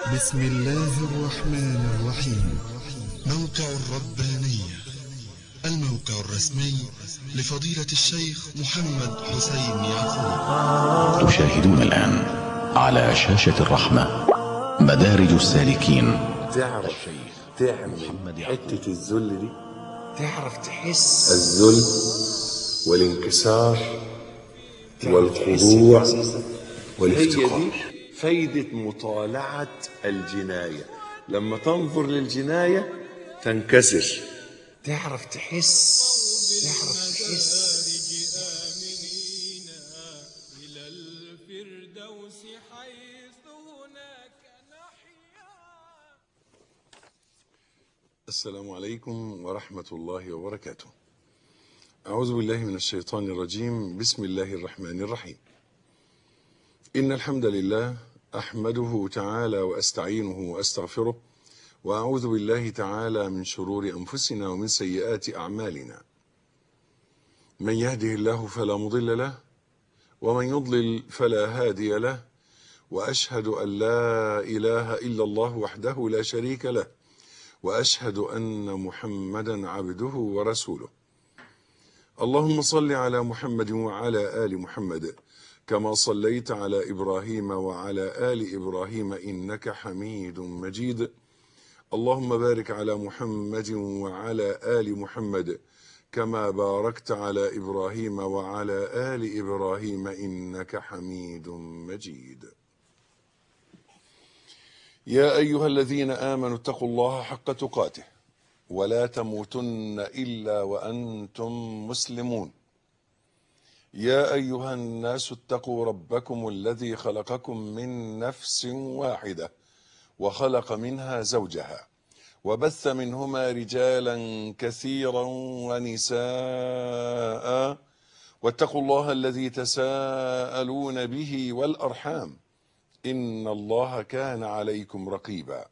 بسم الله الرحمن الرحيم موقع الربانية الموقع الرسمي لفضيلة الشيخ محمد حسين يعقوب تشاهدون الآن على شاشة الرحمة مدارج السالكين تعرف تعمل حتة الذل دي تعرف تحس الذل والانكسار تعرف والخضوع تحس هي والافتقار دي فايدة مطالعة الجناية لما تنظر للجناية تنكسر تعرف تحس تعرف تحس إلى الفردوس حيث هناك نحيا السلام عليكم ورحمة الله وبركاته أعوذ بالله من الشيطان الرجيم بسم الله الرحمن الرحيم إن الحمد لله أحمده تعالى وأستعينه وأستغفره وأعوذ بالله تعالى من شرور أنفسنا ومن سيئات أعمالنا من يهده الله فلا مضل له ومن يضلل فلا هادي له وأشهد أن لا إله إلا الله وحده لا شريك له واشهد ان محمدا عبده ورسوله اللهم صل على محمد وعلى ال محمد كما صليت على ابراهيم وعلى ال ابراهيم انك حميد مجيد اللهم بارك على محمد وعلى ال محمد كما باركت على ابراهيم وعلى ال ابراهيم انك حميد مجيد يا أيها الذين آمنوا اتقوا الله حق تقاته ولا تموتن إلا وأنتم مسلمون يا أيها الناس اتقوا ربكم الذي خلقكم من نفس واحدة وخلق منها زوجها وبث منهما رجالا كثيرا ونساء واتقوا الله الذي تساءلون به والأرحام إن الله كان عليكم رقيبا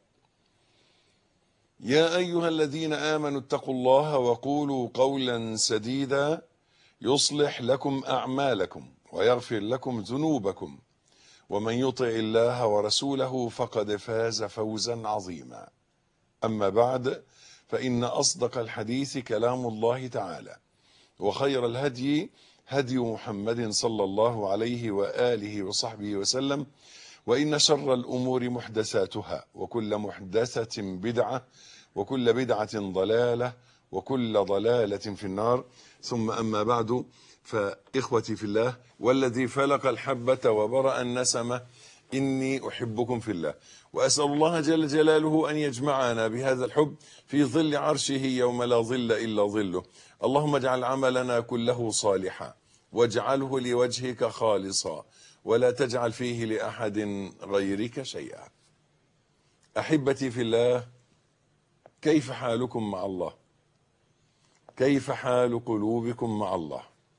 يا أيها الذين آمنوا اتقوا الله وقولوا قولا سديدا يصلح لكم أعمالكم ويغفر لكم ذنوبكم ومن يطع الله ورسوله فقد فاز فوزا عظيما أما بعد فإن أصدق الحديث كلام الله تعالى وخير الهدي هدي محمد صلى الله عليه وآله وصحبه وسلم وإن شر الأمور محدثاتها وكل محدثة بدعة وكل بدعة ضلالة وكل ضلالة في النار ثم أما بعد فإخوتي في الله والذي فلق الحبة وبرأ النسمة إني أحبكم في الله وأسأل الله جل جلاله أن يجمعنا بهذا الحب في ظل عرشه يوم لا ظل إلا ظله اللهم اجعل عملنا كله صالحا واجعله لوجهك خالصا ولا تجعل فيه لأحد غيرك شيئا أحبتي في الله كيف حالكم مع الله كيف حال قلوبكم مع الله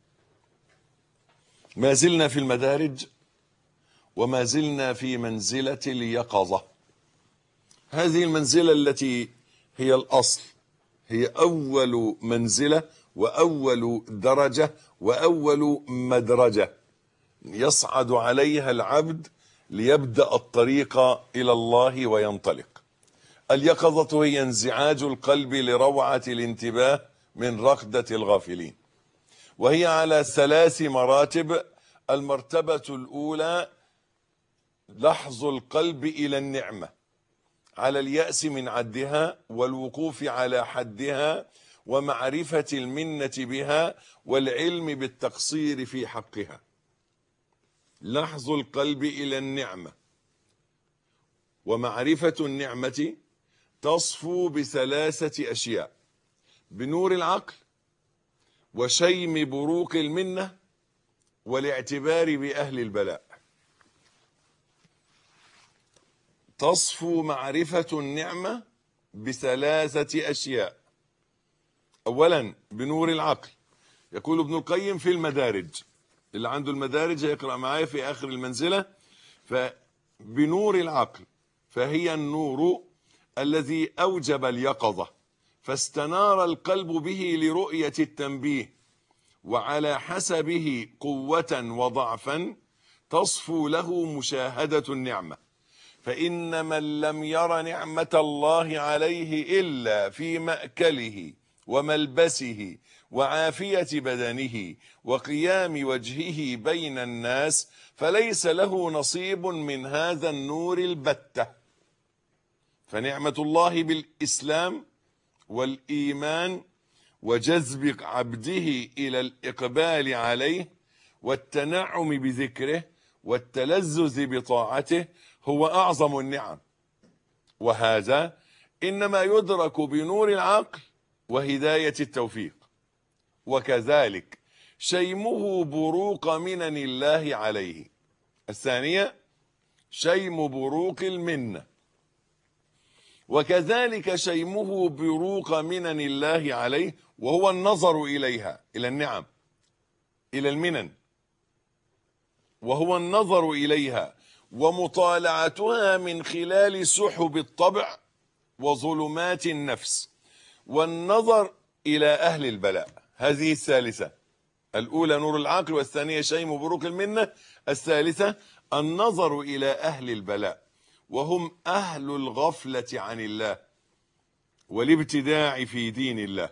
ما زلنا في المدارج وما زلنا في منزلة اليقظة هذه المنزلة التي هي الأصل هي أول منزلة وأول درجة وأول مدرجة يصعد عليها العبد ليبدا الطريق الى الله وينطلق. اليقظه هي انزعاج القلب لروعه الانتباه من رقده الغافلين. وهي على ثلاث مراتب المرتبه الاولى لحظ القلب الى النعمه على الياس من عدها والوقوف على حدها ومعرفه المنه بها والعلم بالتقصير في حقها. لحظ القلب الى النعمه ومعرفه النعمه تصفو بثلاثه اشياء بنور العقل وشيم بروق المنه والاعتبار باهل البلاء تصفو معرفه النعمه بثلاثه اشياء اولا بنور العقل يقول ابن القيم في المدارج اللي عنده المدارج هيقرا معايا في اخر المنزله فبنور العقل فهي النور الذي اوجب اليقظه فاستنار القلب به لرؤيه التنبيه وعلى حسبه قوه وضعفا تصفو له مشاهده النعمه فإن من لم ير نعمة الله عليه إلا في مأكله وملبسه وعافية بدنه وقيام وجهه بين الناس فليس له نصيب من هذا النور البتة فنعمة الله بالإسلام والإيمان وجذب عبده إلى الإقبال عليه والتنعم بذكره والتلذذ بطاعته هو أعظم النعم وهذا إنما يدرك بنور العقل وهداية التوفيق وكذلك شيمه بروق منن الله عليه الثانية شيم بروق المنة وكذلك شيمه بروق منن الله عليه وهو النظر إليها إلى النعم إلى المنن وهو النظر إليها ومطالعتها من خلال سحب الطبع وظلمات النفس والنظر إلى أهل البلاء هذه الثالثة الأولى نور العقل والثانية شيم بروك المنة الثالثة النظر إلى أهل البلاء وهم أهل الغفلة عن الله والابتداع في دين الله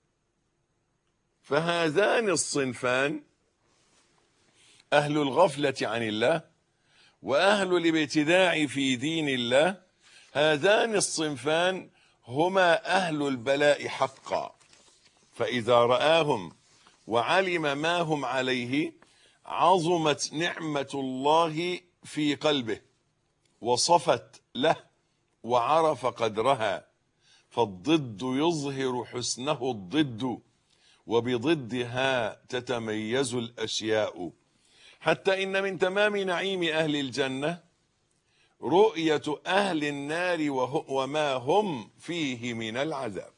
فهذان الصنفان أهل الغفلة عن الله وأهل الابتداع في دين الله هذان الصنفان هما أهل البلاء حقا فإذا رآهم وعلم ما هم عليه عظمت نعمة الله في قلبه وصفت له وعرف قدرها فالضد يظهر حسنه الضد وبضدها تتميز الأشياء حتى إن من تمام نعيم أهل الجنة رؤية أهل النار وه- وما هم فيه من العذاب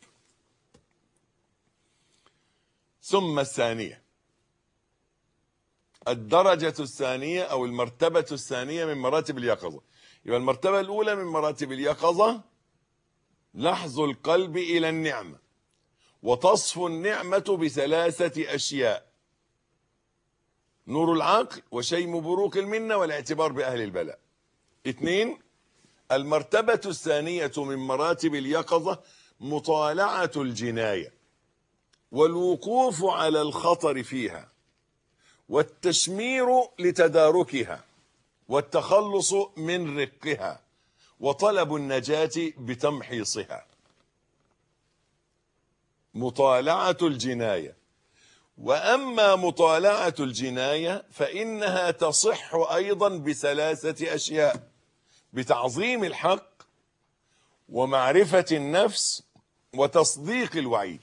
ثم الثانية الدرجة الثانية أو المرتبة الثانية من مراتب اليقظة يبقى المرتبة الأولى من مراتب اليقظة لحظ القلب إلى النعمة وتصفو النعمة بثلاثة أشياء نور العقل وشيم بروق المنة والاعتبار بأهل البلاء اثنين المرتبة الثانية من مراتب اليقظة مطالعة الجناية والوقوف على الخطر فيها والتشمير لتداركها والتخلص من رقها وطلب النجاة بتمحيصها مطالعة الجناية وأما مطالعة الجناية فإنها تصح أيضا بثلاثة أشياء بتعظيم الحق ومعرفة النفس وتصديق الوعيد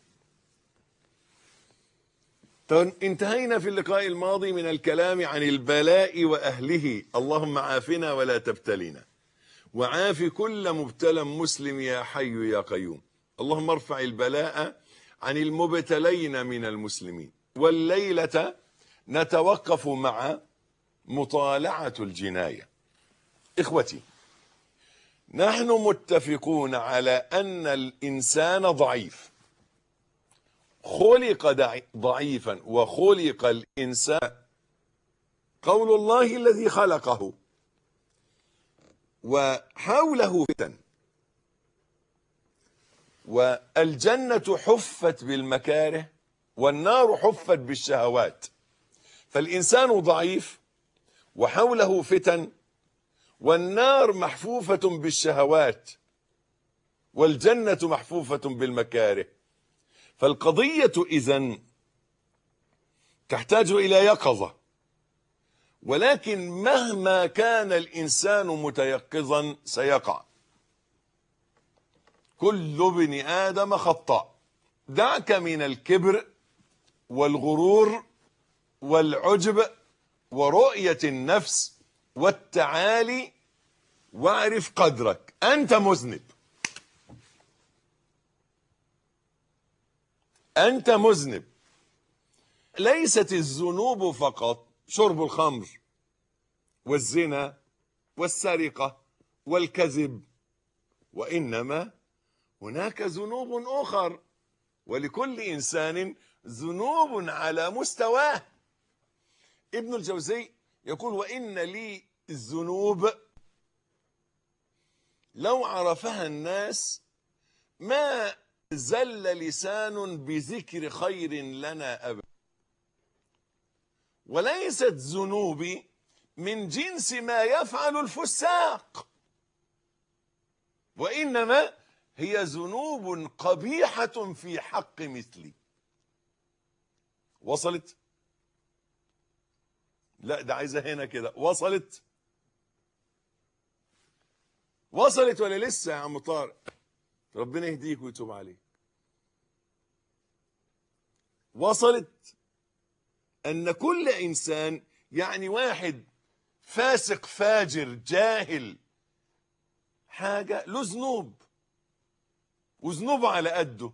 طيب، انتهينا في اللقاء الماضي من الكلام عن البلاء وأهله اللهم عافنا ولا تبتلنا وعاف كل مبتلى مسلم يا حي يا قيوم اللهم ارفع البلاء عن المبتلين من المسلمين والليلة نتوقف مع مطالعة الجناية إخوتي نحن متفقون على أن الإنسان ضعيف خلق دع- ضعيفا وخلق الإنسان قول الله الذي خلقه وحوله فتن والجنة حفت بالمكاره والنار حفت بالشهوات فالإنسان ضعيف وحوله فتن والنار محفوفة بالشهوات والجنة محفوفة بالمكاره فالقضية إذن تحتاج إلى يقظة ولكن مهما كان الإنسان متيقظا سيقع كل ابن آدم خطاء دعك من الكبر والغرور والعجب ورؤية النفس والتعالي واعرف قدرك أنت مذنب أنت مذنب ليست الذنوب فقط شرب الخمر والزنا والسرقة والكذب وإنما هناك ذنوب أخر ولكل إنسان ذنوب على مستواه ابن الجوزي يقول وإن لي الذنوب لو عرفها الناس ما زل لسان بذكر خير لنا أبدا وليست ذنوبي من جنس ما يفعل الفساق وإنما هي ذنوب قبيحة في حق مثلي وصلت لا ده عايزة هنا كده وصلت وصلت ولا لسه يا عم طارق ربنا يهديك ويتوب عليك وصلت ان كل انسان يعني واحد فاسق فاجر جاهل حاجه له ذنوب وذنوبه على قده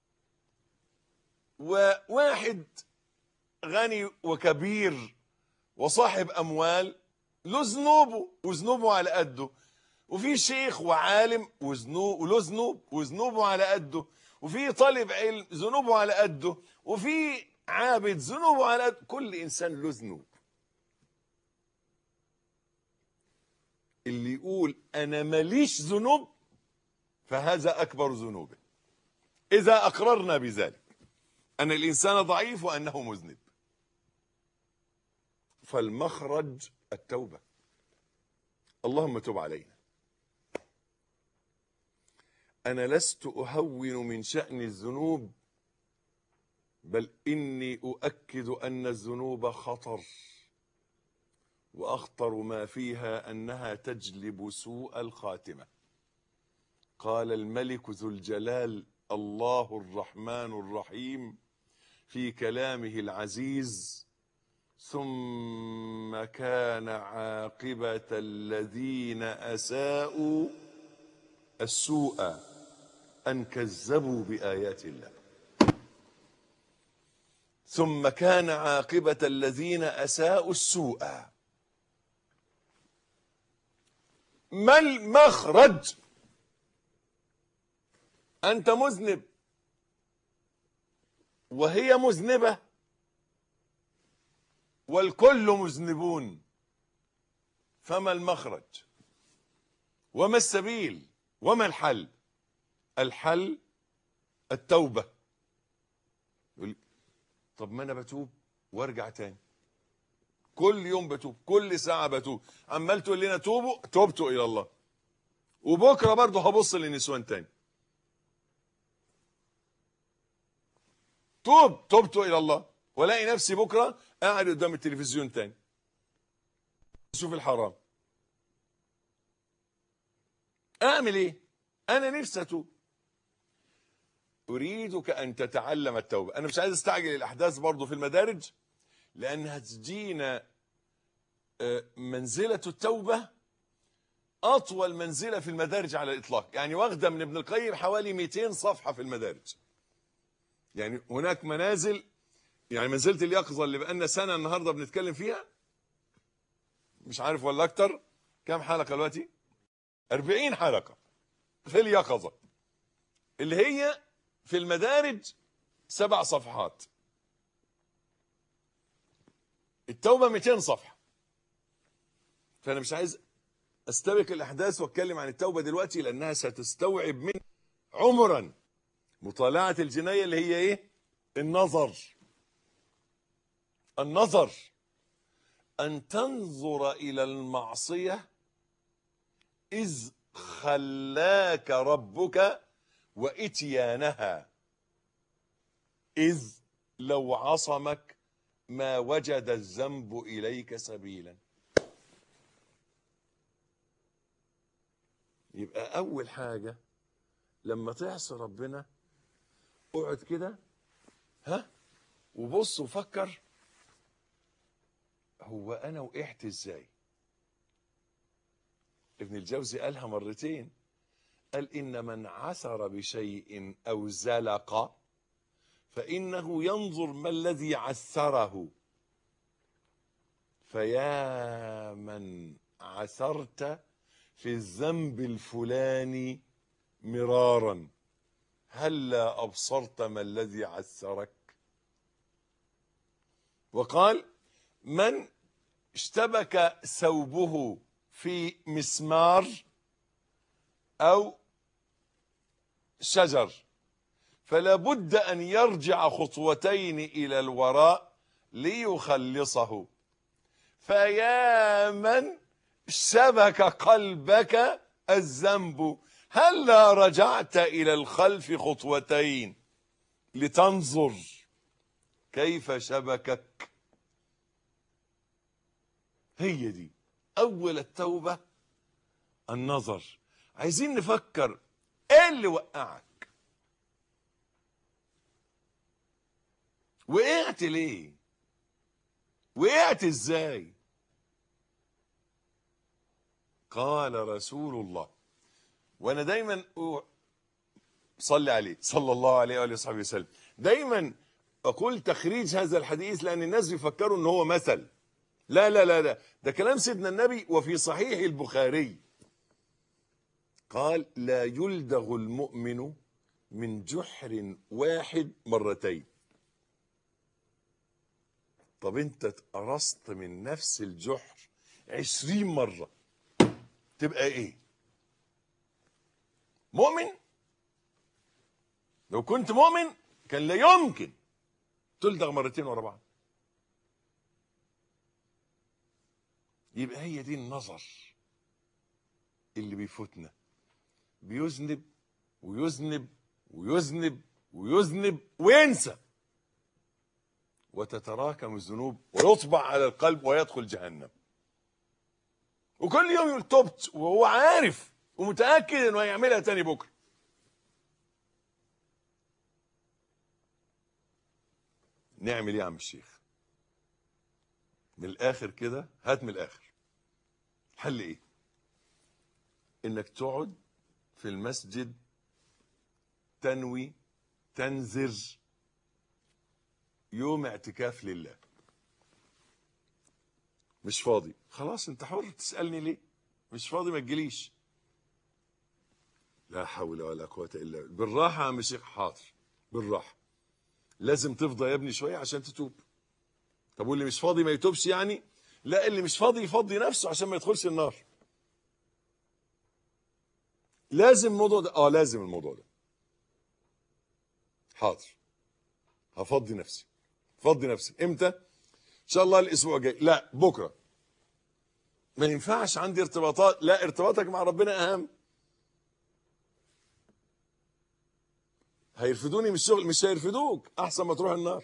وواحد غني وكبير وصاحب اموال له ذنوبه وذنوبه على قده وفي شيخ وعالم وذنوب وله ذنوب وذنوبه على قده وفي طالب علم ذنوبه على قده وفي عابد ذنوبه على قده كل انسان له ذنوب اللي يقول انا ماليش ذنوب فهذا اكبر ذنوبه اذا اقررنا بذلك ان الانسان ضعيف وانه مذنب فالمخرج التوبه اللهم تب علينا انا لست اهون من شان الذنوب بل اني اؤكد ان الذنوب خطر واخطر ما فيها انها تجلب سوء الخاتمه قال الملك ذو الجلال الله الرحمن الرحيم في كلامه العزيز ثم كان عاقبه الذين اساءوا السوء ان كذبوا بايات الله ثم كان عاقبه الذين اساءوا السوء ما المخرج انت مذنب وهي مذنبه والكل مذنبون فما المخرج وما السبيل وما الحل الحل التوبه يقول طب ما انا بتوب وارجع تاني كل يوم بتوب كل ساعه بتوب عمال تقول لنا توبوا تبت الى الله وبكره برضه هبص للنسوان تاني توب تبت الى الله والاقي نفسي بكره قاعد قدام التلفزيون تاني شوف الحرام اعمل ايه انا نفسي اتوب اريدك ان تتعلم التوبه انا مش عايز استعجل الاحداث برضه في المدارج لانها تدينا آه، منزله التوبه اطول منزله في المدارج على الاطلاق يعني واخده من ابن القيم حوالي 200 صفحه في المدارج يعني هناك منازل يعني منزله اليقظه اللي بقالنا سنه النهارده بنتكلم فيها مش عارف ولا اكتر كام حلقه دلوقتي 40 حلقه في اليقظه اللي هي في المدارج سبع صفحات التوبه 200 صفحه فانا مش عايز استبق الاحداث واتكلم عن التوبه دلوقتي لانها ستستوعب من عمرا مطالعه الجنايه اللي هي ايه النظر النظر ان تنظر الى المعصيه اذ خلاك ربك واتيانها اذ لو عصمك ما وجد الذنب اليك سبيلا يبقى اول حاجه لما تعصي ربنا اقعد كده ها وبص وفكر هو انا وقعت ازاي ابن الجوزي قالها مرتين قال ان من عثر بشيء او زلق فانه ينظر ما الذي عثره فيا من عثرت في الذنب الفلاني مرارا هلا ابصرت ما الذي عثرك وقال من اشتبك ثوبه في مسمار او شجر فلا بد ان يرجع خطوتين الى الوراء ليخلصه فيا من شبك قلبك الذنب هلا رجعت الى الخلف خطوتين لتنظر كيف شبكك هي دي اول التوبه النظر عايزين نفكر ايه اللي وقعك وقعت ليه وقعت ازاي قال رسول الله وانا دايما أ- صلي عليه صلى الله عليه واله وصحبه وسلم دايما اقول تخريج هذا الحديث لان الناس بيفكروا ان هو مثل لا لا لا لا ده كلام سيدنا النبي وفي صحيح البخاري قال لا يلدغ المؤمن من جحر واحد مرتين طب انت اتقرصت من نفس الجحر عشرين مرة تبقى ايه مؤمن لو كنت مؤمن كان لا يمكن تلدغ مرتين ورا بعض يبقى هي دي النظر اللي بيفوتنا بيذنب ويذنب ويذنب ويذنب وينسى وتتراكم الذنوب ويطبع على القلب ويدخل جهنم وكل يوم يقول تبت وهو عارف ومتاكد انه هيعملها تاني بكره نعمل ايه يا عم الشيخ من الاخر كده هات من الاخر حل ايه انك تقعد في المسجد تنوي تنذر يوم اعتكاف لله مش فاضي خلاص انت حر تسالني ليه مش فاضي ما تجيليش لا حول ولا قوه الا بالله بالراحه يا عم الشيخ حاضر بالراحه لازم تفضى يا ابني شويه عشان تتوب طب واللي مش فاضي ما يتوبش يعني لا اللي مش فاضي يفضي نفسه عشان ما يدخلش النار لازم الموضوع ده اه لازم الموضوع ده حاضر هفضي نفسي فضي نفسي امتى ان شاء الله الاسبوع الجاي لا بكره ما ينفعش عندي ارتباطات لا ارتباطك مع ربنا اهم هيرفدوني من الشغل مش هيرفدوك احسن ما تروح النار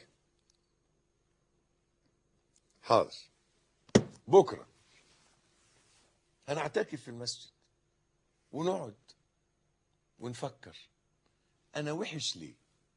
حاضر بكره هنعتكف في المسجد ونقعد ونفكر انا وحش ليه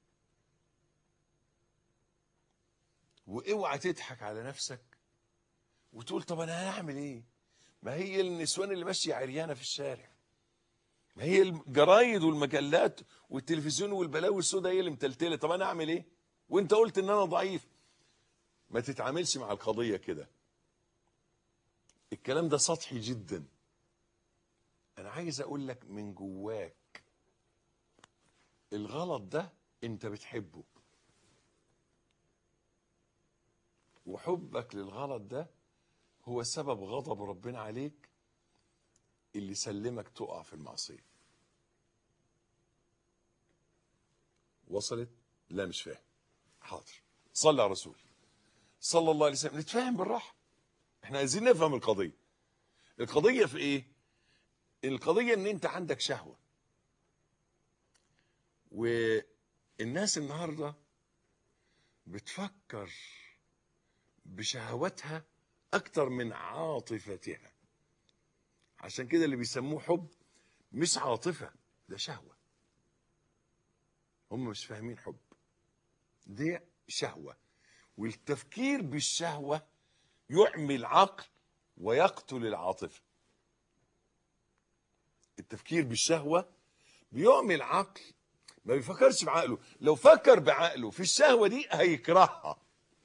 واوعى تضحك على نفسك وتقول طب انا هعمل ايه ما هي النسوان اللي ماشيه عريانه في الشارع ما هي الجرايد والمجلات والتلفزيون والبلاوي السوداء هي اللي متلتله طب انا اعمل ايه وانت قلت ان انا ضعيف ما تتعاملش مع القضيه كده الكلام ده سطحي جدا انا عايز اقول لك من جواك الغلط ده انت بتحبه وحبك للغلط ده هو سبب غضب ربنا عليك اللي سلمك تقع في المعصية وصلت لا مش فاهم حاضر صلى على الرسول صلى الله عليه وسلم نتفاهم بالراحة احنا عايزين نفهم القضية القضية في ايه القضية ان انت عندك شهوة والناس النهاردة بتفكر بشهواتها اكتر من عاطفتها عشان كده اللي بيسموه حب مش عاطفة ده شهوة هم مش فاهمين حب دي شهوة والتفكير بالشهوة يعمي العقل ويقتل العاطفة التفكير بالشهوة بيعمي العقل ما بيفكرش بعقله لو فكر بعقله في الشهوة دي هيكرهها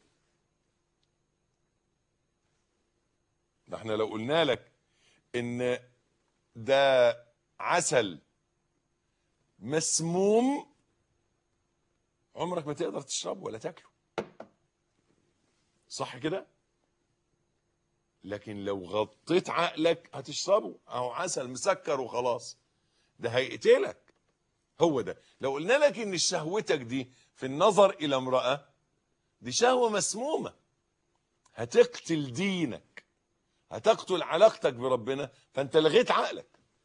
ده احنا لو قلنا لك ان ده عسل مسموم عمرك ما تقدر تشربه ولا تاكله صح كده لكن لو غطيت عقلك هتشربه او عسل مسكر وخلاص ده هيقتلك هو ده لو قلنا لك ان شهوتك دي في النظر الى امرأة دي شهوة مسمومة هتقتل دينك هتقتل علاقتك بربنا فانت لغيت عقلك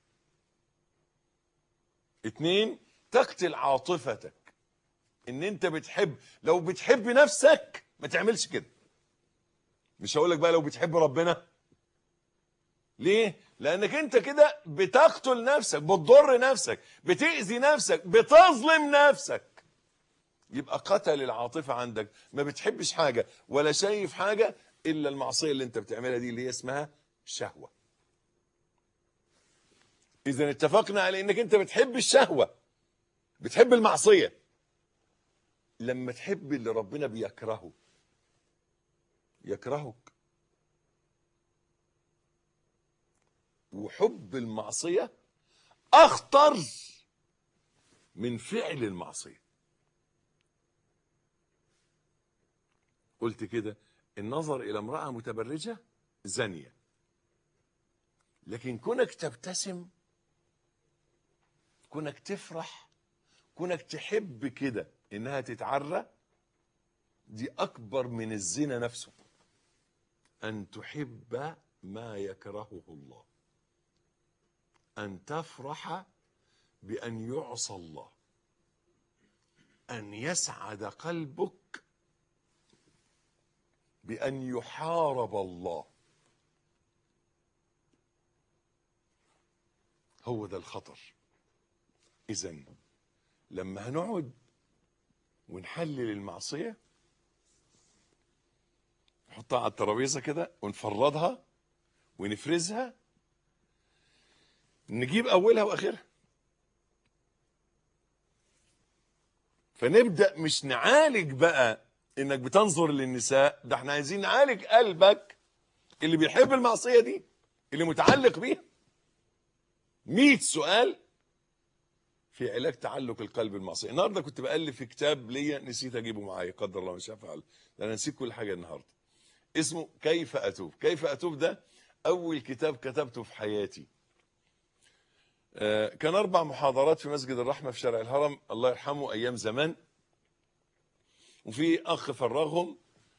اتنين تقتل عاطفتك ان انت بتحب لو بتحب نفسك ما تعملش كده مش هقول لك بقى لو بتحب ربنا ليه لانك انت كده بتقتل نفسك بتضر نفسك بتأذي نفسك بتظلم نفسك يبقى قتل العاطفة عندك ما بتحبش حاجة ولا شايف حاجة الا المعصية اللي انت بتعملها دي اللي هي اسمها شهوة اذا اتفقنا على انك انت بتحب الشهوة بتحب المعصية لما تحب اللي ربنا بيكرهه يكرهك وحب المعصية أخطر من فعل المعصية قلت كده النظر إلى امرأة متبرجة زانية لكن كونك تبتسم كونك تفرح كونك تحب كده إنها تتعرى دي أكبر من الزنا نفسه أن تحب ما يكرهه الله أن تفرح بأن يعصى الله أن يسعد قلبك بأن يحارب الله هو ده الخطر إذا لما هنقعد ونحلل المعصية نحطها على الترابيزة كده ونفرضها ونفرزها نجيب اولها واخرها فنبدا مش نعالج بقى انك بتنظر للنساء ده احنا عايزين نعالج قلبك اللي بيحب المعصيه دي اللي متعلق بيها 100 سؤال في علاج تعلق القلب بالمعصيه النهارده كنت بألف في كتاب ليا نسيت اجيبه معايا قدر الله مش هفعل لان نسيت كل حاجه النهارده اسمه كيف اتوب كيف اتوب ده اول كتاب كتبته في حياتي آه، كان اربع محاضرات في مسجد الرحمه في شارع الهرم الله يرحمه ايام زمان وفي اخ فرغهم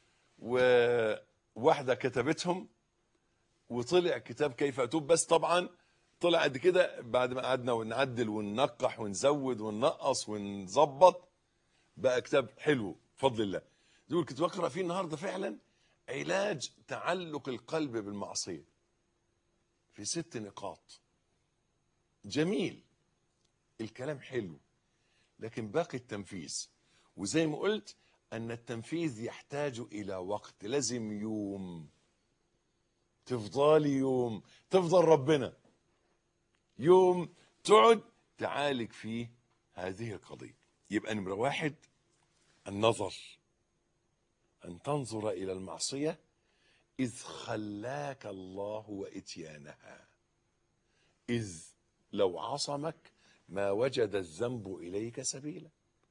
وواحده كتبتهم وطلع كتاب كيف اتوب بس طبعا طلع قد كده بعد ما قعدنا ونعدل وننقح ونزود وننقص ونظبط بقى كتاب حلو بفضل الله دول كنت بقرا فيه النهارده فعلا علاج تعلق القلب بالمعصيه في ست نقاط جميل الكلام حلو لكن باقي التنفيذ وزي ما قلت ان التنفيذ يحتاج الى وقت لازم يوم تفضلي يوم تفضل ربنا يوم تقعد تعالج فيه هذه القضية يبقى نمرة واحد النظر أن تنظر إلى المعصية إذ خلاك الله وإتيانها إذ لو عصمك ما وجد الذنب إليك سبيلا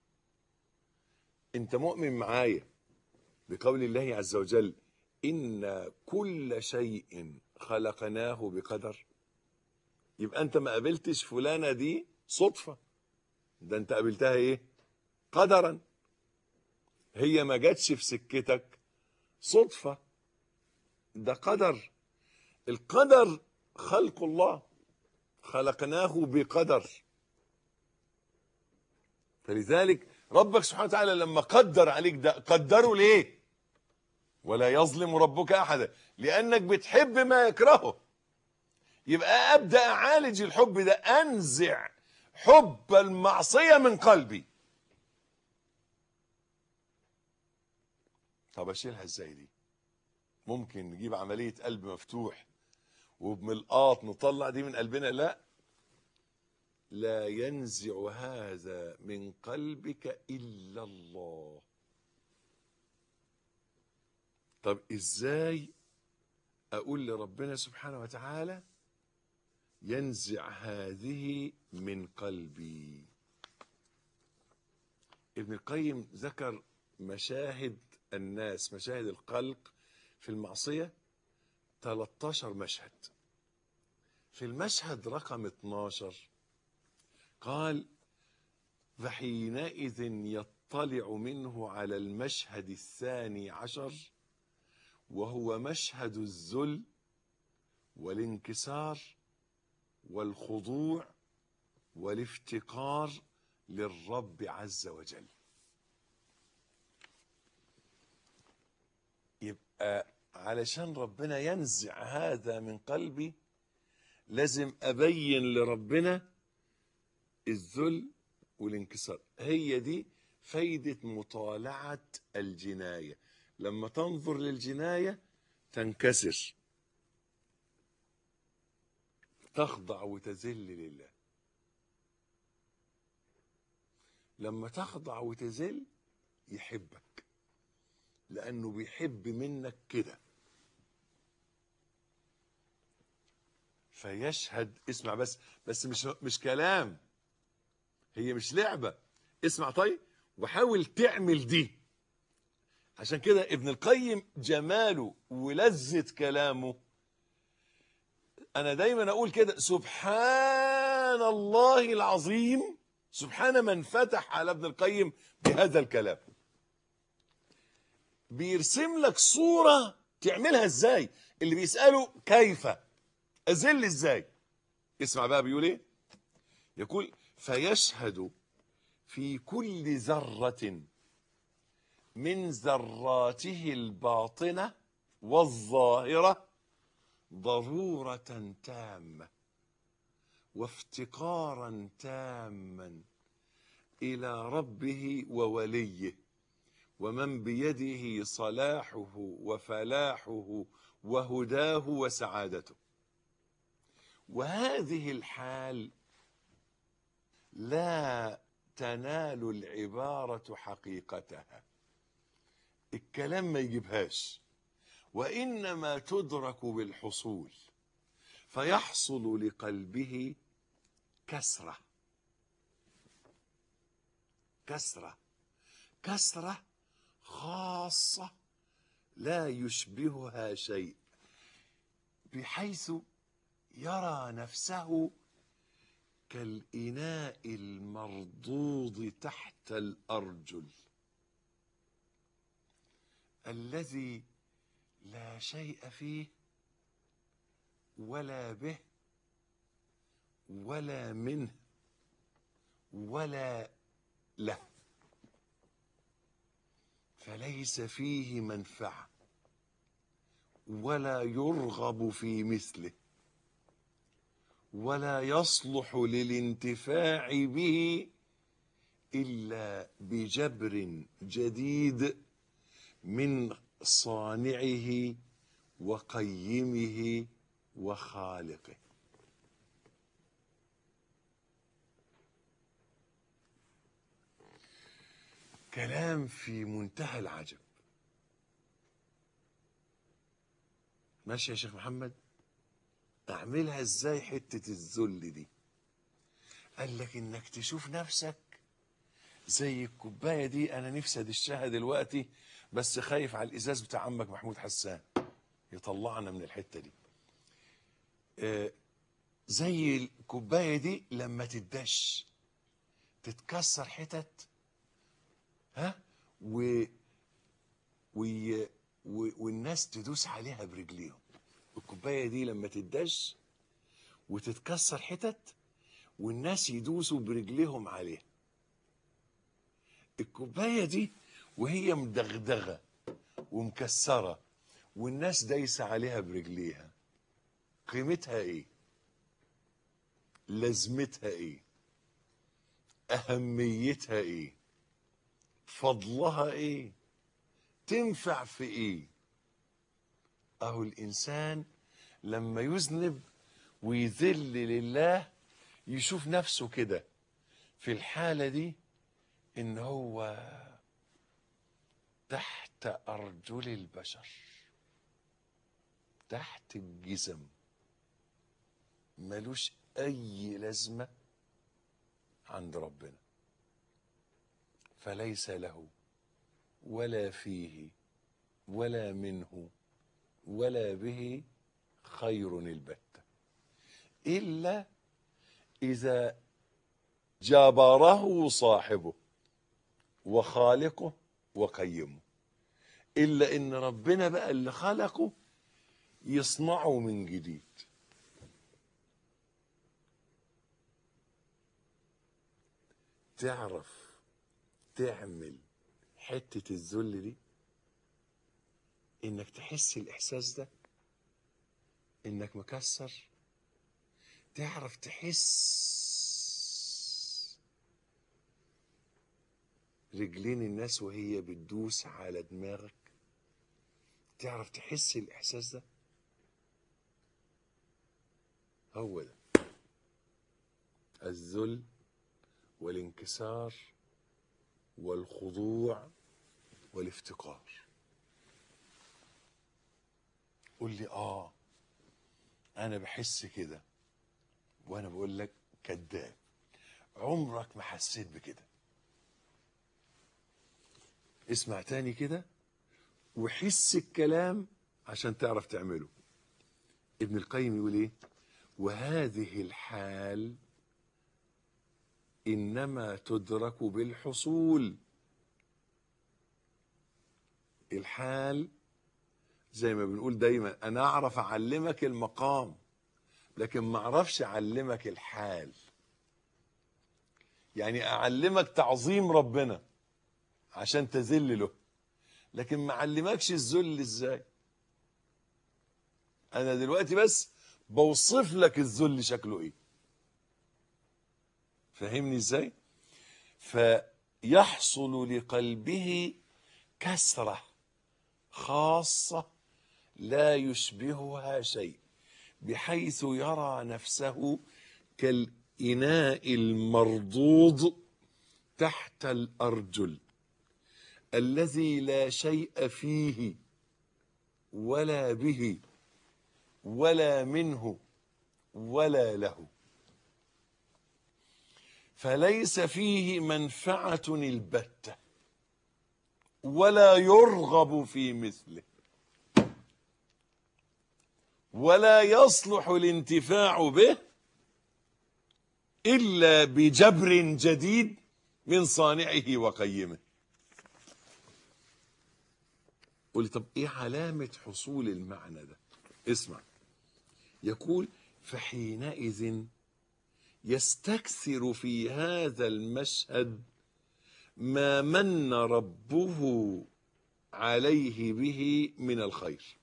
أنت مؤمن معايا بقول الله عز وجل إن كل شيء خلقناه بقدر يبقى أنت ما قابلتش فلانة دي صدفة ده أنت قابلتها إيه قدرا هي ما جاتش في سكتك صدفة ده قدر القدر خلق الله خلقناه بقدر فلذلك ربك سبحانه وتعالى لما قدر عليك ده قدره ليه ولا يظلم ربك احدا لانك بتحب ما يكرهه يبقى ابدا اعالج الحب ده انزع حب المعصيه من قلبي طب اشيلها ازاي دي ممكن نجيب عمليه قلب مفتوح وبملقاط نطلع دي من قلبنا لا لا ينزع هذا من قلبك الا الله طب ازاي اقول لربنا سبحانه وتعالى ينزع هذه من قلبي ابن القيم ذكر مشاهد الناس مشاهد الخلق في المعصية 13 مشهد في المشهد رقم 12 قال فحينئذ يطلع منه على المشهد الثاني عشر وهو مشهد الذل والانكسار والخضوع والافتقار للرب عز وجل يبقى علشان ربنا ينزع هذا من قلبي لازم ابين لربنا الذل والانكسار هي دي فايدة مطالعة الجناية لما تنظر للجناية تنكسر تخضع وتذل لله لما تخضع وتذل يحبك لأنه بيحب منك كده فيشهد اسمع بس بس مش مش كلام هي مش لعبة اسمع طيب وحاول تعمل دي عشان كده ابن القيم جماله ولذة كلامه انا دايما اقول كده سبحان الله العظيم سبحان من فتح على ابن القيم بهذا الكلام بيرسم لك صورة تعملها ازاي اللي بيسأله كيف ازل ازاي اسمع بقى بيقول ايه يقول فيشهد في كل ذرة من ذراته الباطنة والظاهرة ضرورة تامة وافتقارا تاما إلى ربه ووليه ومن بيده صلاحه وفلاحه وهداه وسعادته وهذه الحال لا تنال العبارة حقيقتها الكلام ما يجيبهاش وإنما تدرك بالحصول فيحصل لقلبه كسرة كسرة كسرة خاصة لا يشبهها شيء بحيث يرى نفسه كالإناء المردود تحت الأرجل الذي لا شيء فيه ولا به ولا منه ولا له فليس فيه منفعه ولا يرغب في مثله ولا يصلح للانتفاع به الا بجبر جديد من صانعه وقيمه وخالقه كلام في منتهى العجب ماشي يا شيخ محمد اعملها ازاي حتة الذل دي قال لك انك تشوف نفسك زي الكوباية دي انا نفسي ادشها دلوقتي بس خايف على الازاز بتاع عمك محمود حسان يطلعنا من الحتة دي آه، زي الكوباية دي لما تدش تتكسر حتت ها و... وي... و... والناس تدوس عليها برجليهم الكوبايه دي لما تدش وتتكسر حتت والناس يدوسوا برجليهم عليها الكوبايه دي وهي مدغدغه ومكسره والناس دايسه عليها برجليها قيمتها ايه لازمتها ايه اهميتها ايه فضلها ايه تنفع في ايه اهو الانسان لما يذنب ويذل لله يشوف نفسه كده في الحالة دي ان هو تحت ارجل البشر تحت الجزم ملوش اي لازمة عند ربنا فليس له ولا فيه ولا منه ولا به خير البتة إلا إذا جبره صاحبه وخالقه وقيمه إلا إن ربنا بقى اللي خلقه يصنعه من جديد تعرف تعمل حتة الذل دي انك تحس الاحساس ده انك مكسر تعرف تحس رجلين الناس وهي بتدوس على دماغك تعرف تحس الاحساس ده هو ده الذل والانكسار والخضوع والافتقار قول لي اه انا بحس كده وانا بقول لك كذاب عمرك ما حسيت بكده اسمع تاني كده وحس الكلام عشان تعرف تعمله ابن القيم يقول ايه وهذه الحال انما تدرك بالحصول الحال زي ما بنقول دايما انا اعرف اعلمك المقام لكن ما اعرفش اعلمك الحال يعني اعلمك تعظيم ربنا عشان تذل له لكن ما اعلمكش الذل ازاي انا دلوقتي بس بوصف لك الذل شكله ايه فهمني ازاي فيحصل لقلبه كسره خاصه لا يشبهها شيء بحيث يرى نفسه كالاناء المردود تحت الارجل الذي لا شيء فيه ولا به ولا منه ولا له فليس فيه منفعه البته ولا يرغب في مثله ولا يصلح الانتفاع به الا بجبر جديد من صانعه وقيمه قل طب ايه علامه حصول المعنى ده اسمع يقول فحينئذ يستكثر في هذا المشهد ما من ربه عليه به من الخير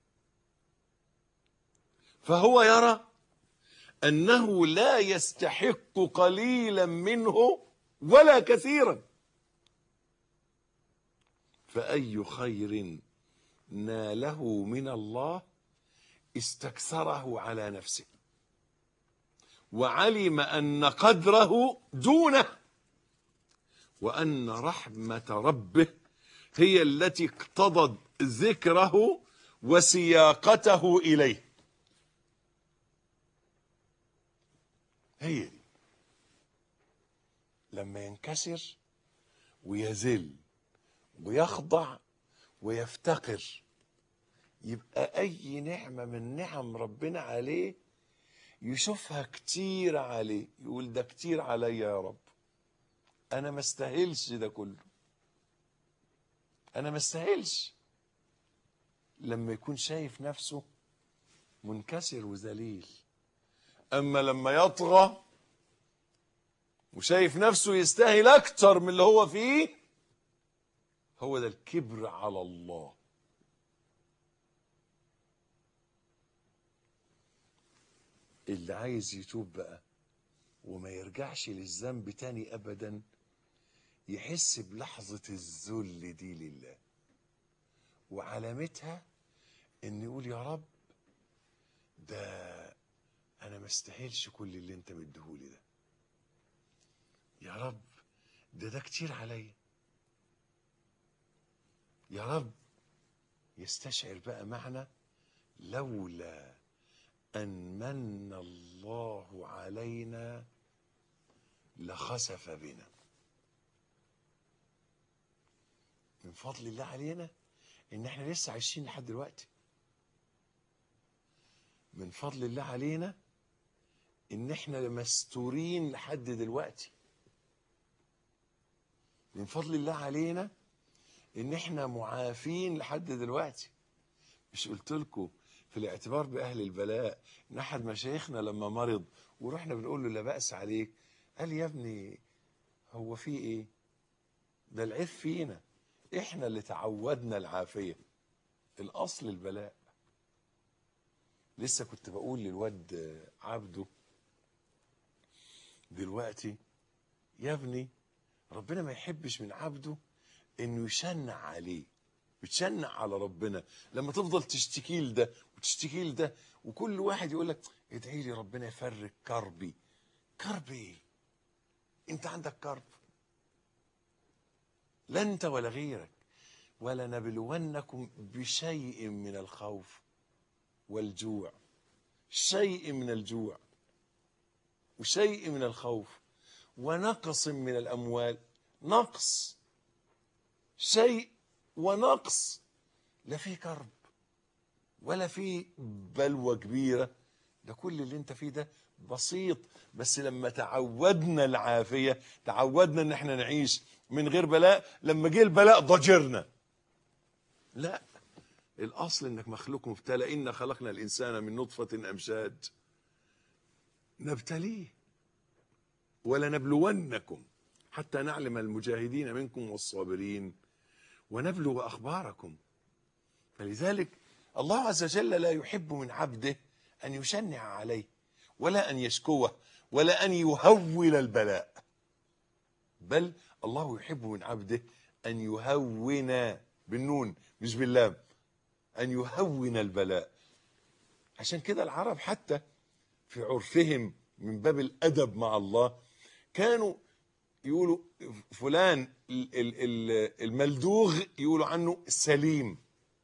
فهو يرى انه لا يستحق قليلا منه ولا كثيرا فاي خير ناله من الله استكثره على نفسه وعلم ان قدره دونه وان رحمه ربه هي التي اقتضت ذكره وسياقته اليه هي دي لما ينكسر ويذل ويخضع ويفتقر يبقى اي نعمه من نعم ربنا عليه يشوفها كتير عليه يقول ده كتير عليا يا رب انا ما استاهلش ده كله انا ما استاهلش لما يكون شايف نفسه منكسر وذليل اما لما يطغى وشايف نفسه يستاهل اكتر من اللي هو فيه هو ده الكبر على الله اللي عايز يتوب بقى وما يرجعش للذنب تاني ابدا يحس بلحظة الذل دي لله وعلامتها ان يقول يا رب ده انا ما استاهلش كل اللي انت مديهولي ده يا رب ده ده كتير عليا يا رب يستشعر بقى معنى لولا ان من الله علينا لخسف بنا من فضل الله علينا ان احنا لسه عايشين لحد دلوقتي من فضل الله علينا ان احنا مستورين لحد دلوقتي من فضل الله علينا ان احنا معافين لحد دلوقتي مش قلت لكم في الاعتبار باهل البلاء ان احد مشايخنا لما مرض ورحنا بنقول له لا باس عليك قال يا ابني هو في ايه ده العيب فينا احنا اللي تعودنا العافيه الاصل البلاء لسه كنت بقول للواد عبده دلوقتي يا ابني ربنا ما يحبش من عبده انه يشنع عليه بتشنع على ربنا لما تفضل تشتكي لده وتشتكي لده وكل واحد يقول لك ادعي لي ربنا يفرج كربي كرب ايه انت عندك كرب لا انت ولا غيرك ولنبلونكم بشيء من الخوف والجوع شيء من الجوع وشيء من الخوف ونقص من الاموال نقص شيء ونقص لا في كرب ولا في بلوى كبيره ده كل اللي انت فيه ده بسيط بس لما تعودنا العافيه تعودنا ان احنا نعيش من غير بلاء لما جه البلاء ضجرنا لا الاصل انك مخلوق مبتلى انا خلقنا الانسان من نطفه امشاج نبتليه ولنبلونكم حتى نعلم المجاهدين منكم والصابرين ونبلغ اخباركم فلذلك الله عز وجل لا يحب من عبده ان يشنع عليه ولا ان يشكوه ولا ان يهول البلاء بل الله يحب من عبده ان يهون بالنون مش باللام ان يهون البلاء عشان كده العرب حتى في عرفهم من باب الادب مع الله كانوا يقولوا فلان ال- ال- ال- الملدوغ يقولوا عنه سليم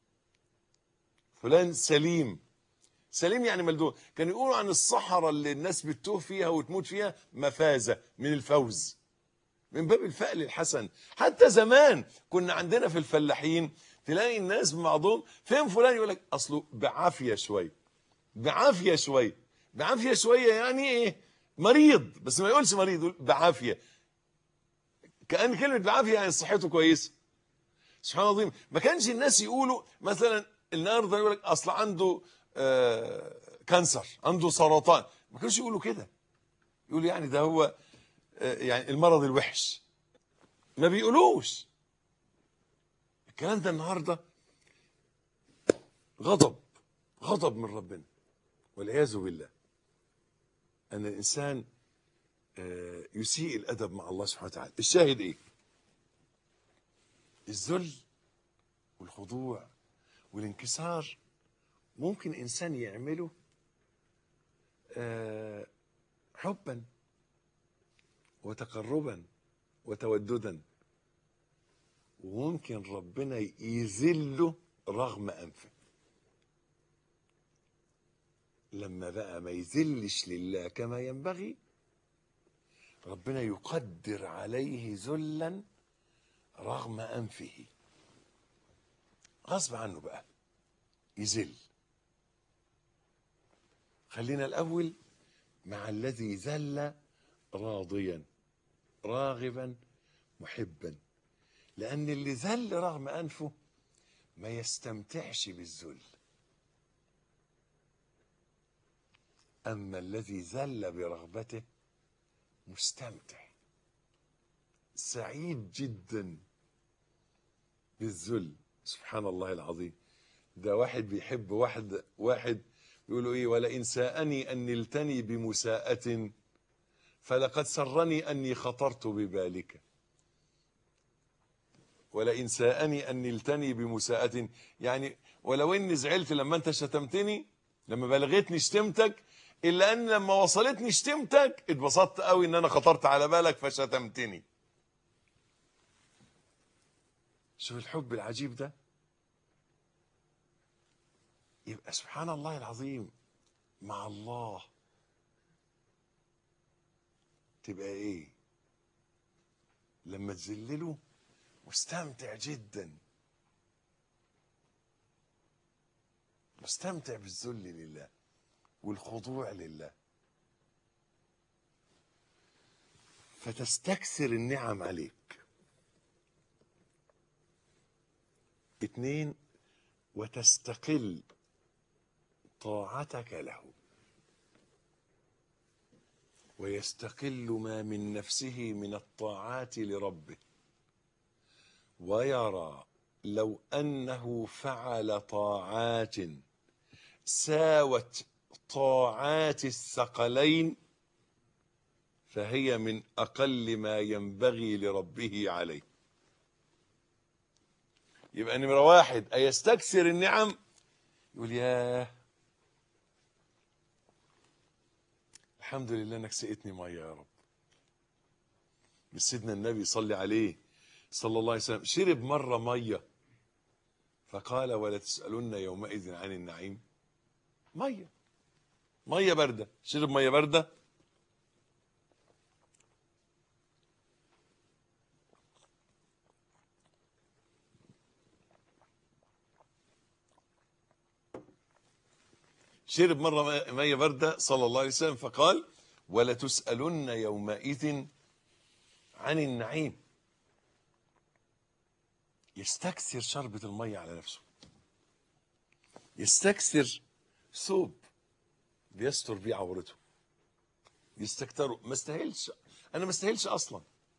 فلان سليم سليم يعني ملدوغ كانوا يقولوا عن الصحراء اللي الناس بتتوه فيها وتموت فيها مفازة من الفوز من باب الفأل الحسن حتى زمان كنا عندنا في الفلاحين تلاقي الناس بعضهم فين فلان يقول لك اصله بعافيه شويه بعافيه شويه بعافيه شويه يعني ايه مريض بس ما يقولش مريض يقول بعافيه كأن كلمة بعافية يعني صحته كويسة سبحان الله العظيم ما كانش الناس يقولوا مثلا النهارده يقول لك اصل عنده آه كانسر عنده سرطان ما كانوش يقولوا كده يقولوا يعني ده هو آه يعني المرض الوحش ما بيقولوش الكلام ده النهارده غضب غضب من ربنا والعياذ بالله ان الانسان آه، يسيء الادب مع الله سبحانه وتعالى الشاهد ايه الذل والخضوع والانكسار ممكن انسان يعمله آه، حبا وتقربا وتوددا وممكن ربنا يذله رغم انفه لما بقى ما يذلش لله كما ينبغي ربنا يقدر عليه ذلا رغم انفه غصب عنه بقى يذل خلينا الاول مع الذي ذل راضيا راغبا محبا لان اللي ذل رغم انفه ما يستمتعش بالذل اما الذي ذل برغبته مستمتع سعيد جدا بالذل سبحان الله العظيم ده واحد بيحب واحد واحد يقولوا ايه ولئن ساءني ان نلتني بمساءة فلقد سرني اني خطرت ببالك ولئن ساءني ان نلتني بمساءة يعني ولو اني زعلت لما انت شتمتني لما بلغتني شتمتك الا ان لما وصلتني شتمتك اتبسطت قوي ان انا خطرت على بالك فشتمتني شوف الحب العجيب ده يبقى سبحان الله العظيم مع الله تبقى ايه لما تذلله مستمتع جدا مستمتع بالذل لله والخضوع لله فتستكثر النعم عليك اتنين وتستقل طاعتك له ويستقل ما من نفسه من الطاعات لربه ويرى لو انه فعل طاعات ساوت طاعات الثقلين فهي من اقل ما ينبغي لربه عليه يبقى نمره واحد ايستكثر النعم يقول ياه الحمد لله انك سقتني ميه يا رب مش سيدنا النبي صلى عليه صلى الله عليه وسلم شرب مره ميه فقال ولا تسالن يومئذ عن النعيم ميه ميه بارده شرب ميه بارده شرب مرة مية باردة صلى الله عليه وسلم فقال ولتسألن يومئذ عن النعيم يستكثر شربة المية على نفسه يستكثر ثوب بيستر بيه عورته يستكتره ما استاهلش انا ما استاهلش اصلا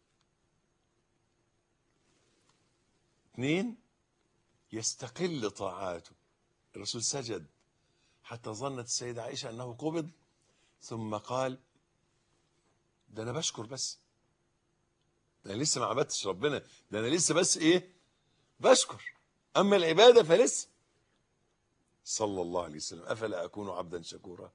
اثنين يستقل طاعاته الرسول سجد حتى ظنت السيدة عائشة أنه قبض ثم قال ده أنا بشكر بس ده أنا لسه ما عبدتش ربنا ده أنا لسه بس إيه بشكر أما العبادة فلسه صلى الله عليه وسلم أفلا أكون عبدا شكورا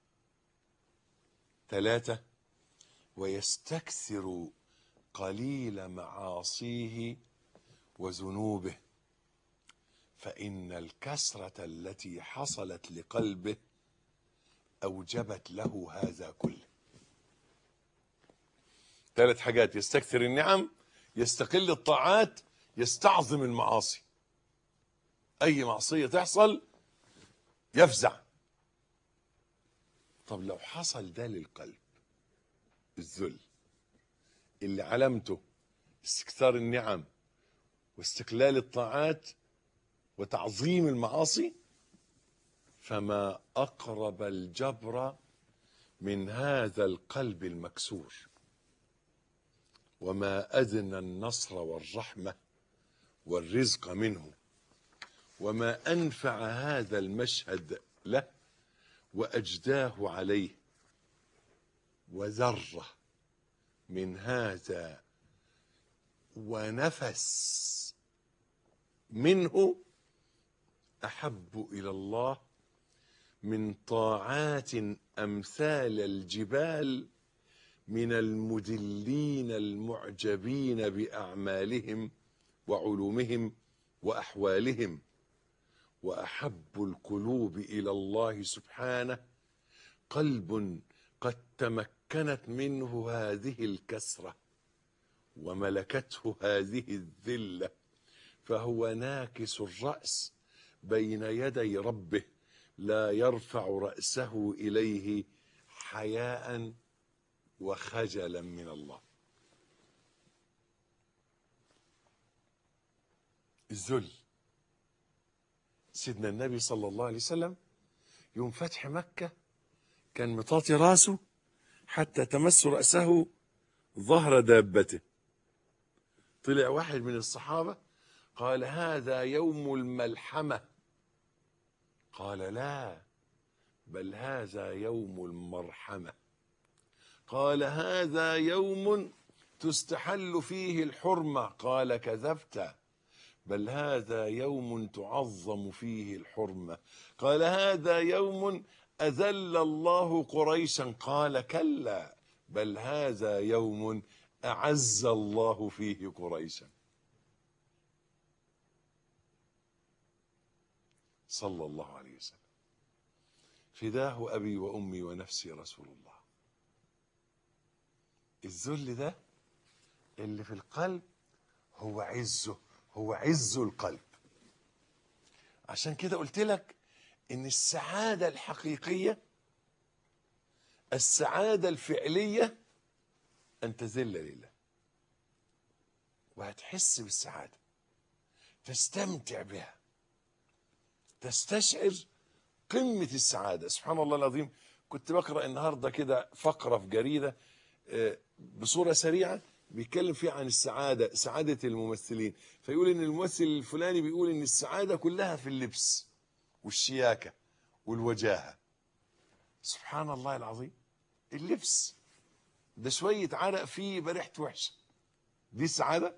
ثلاثة ويستكثر قليل معاصيه وذنوبه فإن الكسرة التي حصلت لقلبه أوجبت له هذا كله ثلاث حاجات يستكثر النعم يستقل الطاعات يستعظم المعاصي أي معصية تحصل يفزع طب لو حصل ده للقلب الذل اللي علامته استكثار النعم واستقلال الطاعات وتعظيم المعاصي فما اقرب الجبر من هذا القلب المكسور وما ادنى النصر والرحمه والرزق منه وما انفع هذا المشهد له واجداه عليه وذره من هذا ونفس منه احب الى الله من طاعات امثال الجبال من المدلين المعجبين باعمالهم وعلومهم واحوالهم واحب القلوب الى الله سبحانه قلب قد تمكنت منه هذه الكسره وملكته هذه الذله فهو ناكس الراس بين يدي ربه لا يرفع راسه اليه حياء وخجلا من الله الذل سيدنا النبي صلى الله عليه وسلم يوم فتح مكة كان مطاطي راسه حتى تمس رأسه ظهر دابته طلع واحد من الصحابة قال هذا يوم الملحمة قال لا بل هذا يوم المرحمة قال هذا يوم تستحل فيه الحرمة قال كذبت بل هذا يوم تعظم فيه الحرمة قال هذا يوم أذل الله قريشا قال كلا بل هذا يوم أعز الله فيه قريشا صلى الله عليه وسلم فداه أبي وأمي ونفسي رسول الله الذل ده اللي في القلب هو عزه هو عز القلب عشان كده قلت لك ان السعاده الحقيقيه السعاده الفعليه ان تذل لله وهتحس بالسعاده تستمتع بها تستشعر قمة السعادة سبحان الله العظيم كنت بقرأ النهاردة كده فقرة في جريدة آه، بصورة سريعة بيتكلم فيها عن السعادة سعادة الممثلين فيقول ان الممثل الفلاني بيقول ان السعادة كلها في اللبس والشياكة والوجاهة سبحان الله العظيم اللبس ده شوية عرق فيه يبقى ريحته وحشة دي السعادة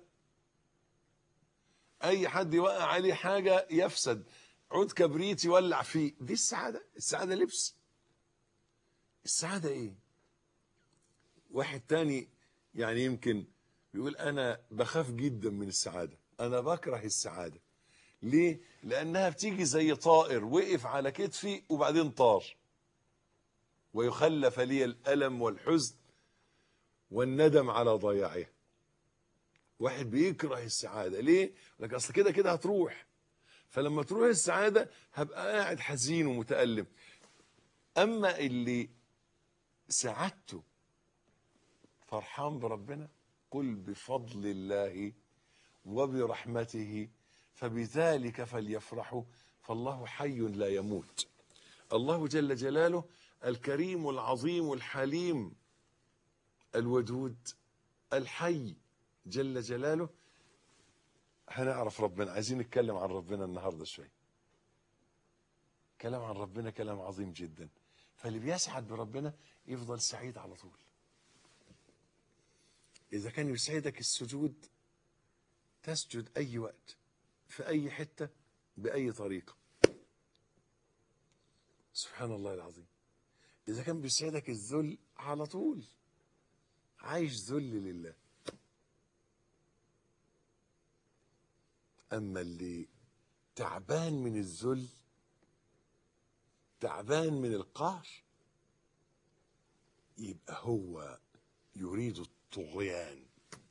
اي حد يوقع عليه حاجة يفسد عود كبريت يولع فيه دي السعادة السعادة لبس السعادة ايه واحد تاني يعني يمكن يقول انا بخاف جدا من السعادة انا بكره السعادة ليه لانها بتيجي زي طائر وقف على كتفي وبعدين طار ويخلف لي الالم والحزن والندم على ضياعها واحد بيكره السعادة ليه لك اصل كده كده هتروح فلما تروح السعادة هبقى قاعد حزين ومتألم اما اللي سعادته فرحان بربنا قل بفضل الله وبرحمته فبذلك فليفرحوا فالله حي لا يموت الله جل جلاله الكريم العظيم الحليم الودود الحي جل جلاله هنعرف ربنا عايزين نتكلم عن ربنا النهارده شوي كلام عن ربنا كلام عظيم جدا فاللي بيسعد بربنا يفضل سعيد على طول إذا كان يسعدك السجود تسجد أي وقت في أي حتة بأي طريقة سبحان الله العظيم إذا كان بيسعدك الذل على طول عايش ذل لله أما اللي تعبان من الذل تعبان من القهر يبقى هو يريد الطغيان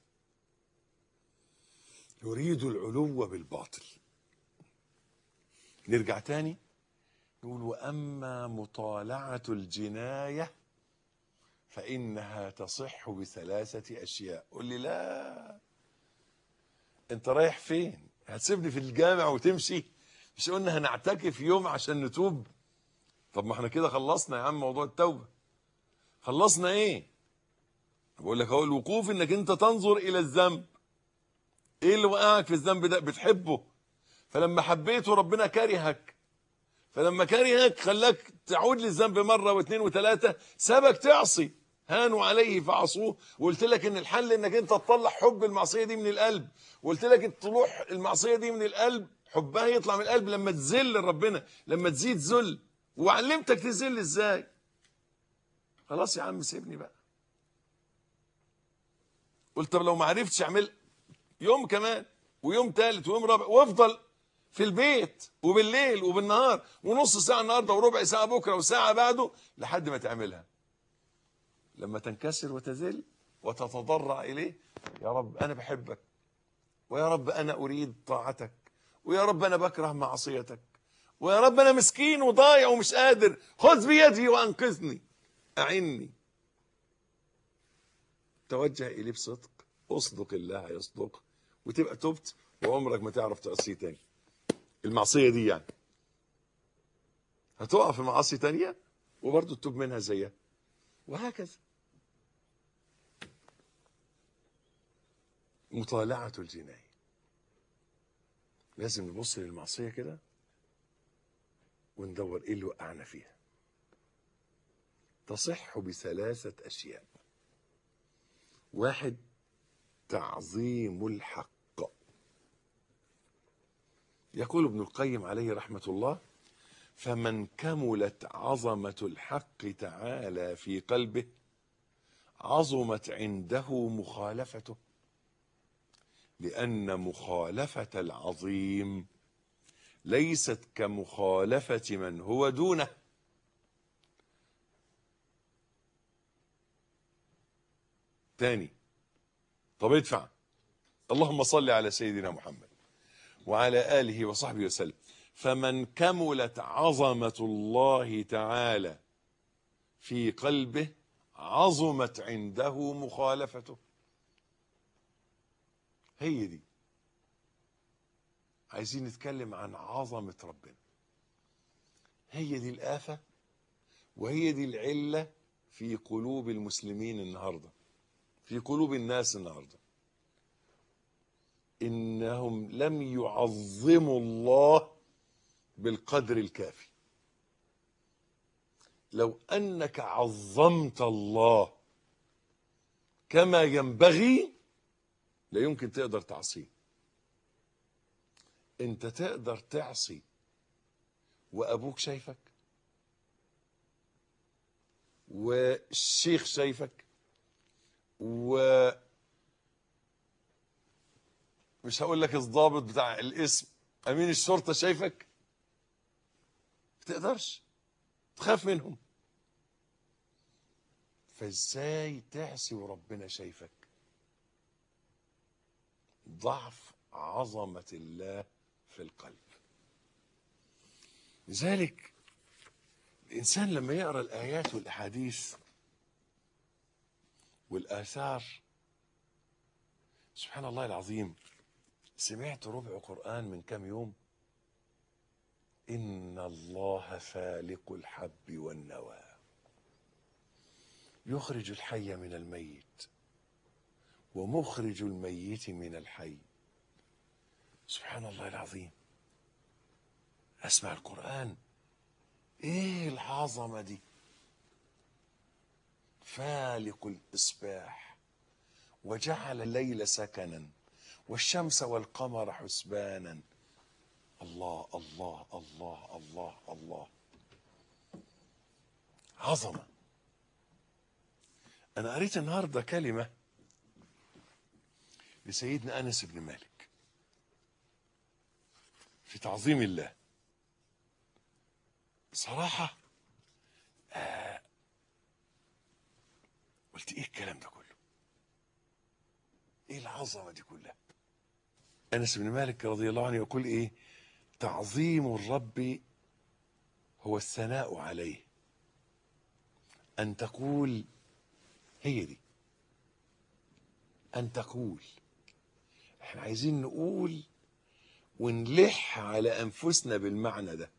يريد العلو بالباطل نرجع تاني نقول واما مطالعه الجنايه فانها تصح بثلاثه اشياء قول لي لا انت رايح فين هتسيبني في الجامع وتمشي مش قلنا هنعتكف يوم عشان نتوب طب ما احنا كده خلصنا يا عم موضوع التوبه خلصنا ايه بقول لك هو الوقوف انك انت تنظر الى الذنب ايه اللي وقعك في الذنب ده بتحبه فلما حبيته ربنا كرهك فلما كرهك خلاك تعود للذنب مره واثنين وثلاثه سابك تعصي هانوا عليه فعصوه وقلت لك ان الحل انك انت تطلع حب المعصيه دي من القلب وقلت لك ان طلوع المعصيه دي من القلب حبها يطلع من القلب لما تذل ربنا لما تزيد ذل وعلمتك تذل ازاي خلاص يا عم سيبني بقى قلت طب لو ما عرفتش اعمل يوم كمان ويوم ثالث ويوم رابع وافضل في البيت وبالليل وبالنهار ونص ساعه النهارده وربع ساعه بكره وساعه بعده لحد ما تعملها لما تنكسر وتذل وتتضرع اليه يا رب انا بحبك ويا رب انا اريد طاعتك ويا رب انا بكره معصيتك ويا رب انا مسكين وضايع ومش قادر خذ بيدي وانقذني اعني توجه اليه بصدق اصدق الله يصدق وتبقى تبت وعمرك ما تعرف تعصيه تاني المعصيه دي يعني هتقع في معاصي تانية وبرضه تتوب منها زيها وهكذا مطالعة الجناية لازم نبص للمعصية كده وندور ايه اللي وقعنا فيها تصح بثلاثة أشياء واحد تعظيم الحق يقول ابن القيم عليه رحمة الله فمن كملت عظمة الحق تعالى في قلبه عظمت عنده مخالفته لأن مخالفة العظيم ليست كمخالفة من هو دونه تاني طب ادفع اللهم صل على سيدنا محمد وعلى آله وصحبه وسلم فمن كملت عظمة الله تعالى في قلبه عظمت عنده مخالفته هي دي عايزين نتكلم عن عظمة ربنا هي دي الآفة وهي دي العلة في قلوب المسلمين النهاردة في قلوب الناس النهاردة إنهم لم يعظموا الله بالقدر الكافي لو أنك عظمت الله كما ينبغي لا يمكن تقدر تعصيه انت تقدر تعصي وابوك شايفك والشيخ شايفك و مش هقول لك الضابط بتاع الاسم امين الشرطه شايفك ما تقدرش تخاف منهم فازاي تعصي وربنا شايفك ضعف عظمه الله في القلب لذلك الانسان لما يقرا الايات والاحاديث والاثار سبحان الله العظيم سمعت ربع قران من كام يوم ان الله فالق الحب والنوى يخرج الحي من الميت ومخرج الميت من الحي سبحان الله العظيم اسمع القران ايه العظمه دي فالق الاصباح وجعل الليل سكنا والشمس والقمر حسبانا الله الله الله الله الله عظمه انا قريت النهارده كلمه لسيدنا انس بن مالك في تعظيم الله صراحة آه قلت ايه الكلام ده كله ايه العظمة دي كلها انس بن مالك رضي الله عنه يقول ايه تعظيم الرب هو الثناء عليه ان تقول هي دي ان تقول احنا عايزين نقول ونلح على انفسنا بالمعنى ده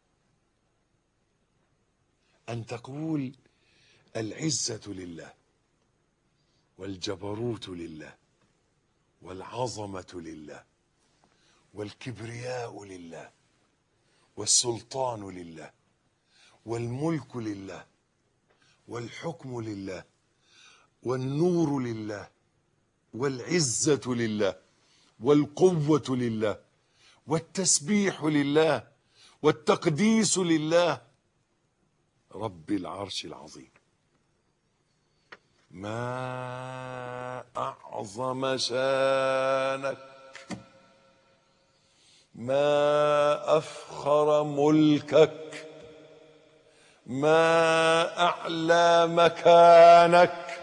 ان تقول العزه لله والجبروت لله والعظمه لله والكبرياء لله والسلطان لله والملك لله والحكم لله والنور لله والعزه لله والقوه لله والتسبيح لله والتقديس لله رب العرش العظيم ما اعظم شانك ما افخر ملكك ما اعلى مكانك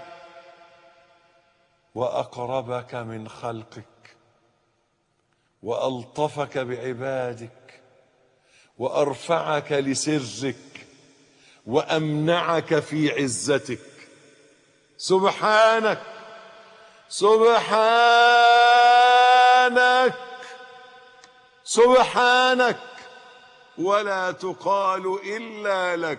واقربك من خلقك والطفك بعبادك وارفعك لسرك وامنعك في عزتك سبحانك سبحانك سبحانك ولا تقال الا لك